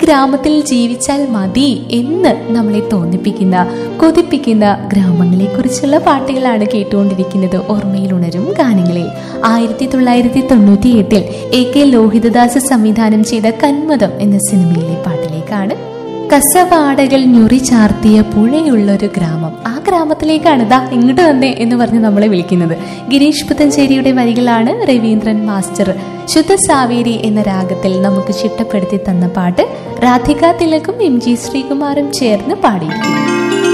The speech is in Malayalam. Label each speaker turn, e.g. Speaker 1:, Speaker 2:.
Speaker 1: ഗ്രാമത്തിൽ ജീവിച്ചാൽ മതി എന്ന് നമ്മളെ തോന്നിപ്പിക്കുന്ന കൊതിപ്പിക്കുന്ന ഗ്രാമങ്ങളെ കുറിച്ചുള്ള പാട്ടുകളാണ് കേട്ടുകൊണ്ടിരിക്കുന്നത് ഓർമ്മയിൽ ഉണരും ഗാനങ്ങളിൽ ആയിരത്തി തൊള്ളായിരത്തി തൊണ്ണൂറ്റി എട്ടിൽ എ കെ ലോഹിതദാസ് സംവിധാനം ചെയ്ത കന്മതം എന്ന സിനിമയിലെ പാട്ടിലേക്കാണ് കസവാടകൾ ഞൊറി ചാർത്തിയ പുഴയുള്ളൊരു ഗ്രാമം ആ ഗ്രാമത്തിലേക്കാണ് ദാ ഇങ്ങോട്ട് വന്നേ എന്ന് പറഞ്ഞ് നമ്മളെ വിളിക്കുന്നത് ഗിരീഷ് പുത്തഞ്ചേരിയുടെ വരികളാണ് രവീന്ദ്രൻ മാസ്റ്റർ ശുദ്ധ സാവേരി എന്ന രാഗത്തിൽ നമുക്ക് ചിട്ടപ്പെടുത്തി തന്ന പാട്ട് രാധിക തിലകും എം ജി ശ്രീകുമാറും ചേർന്ന് പാടിയിരിക്കുന്നു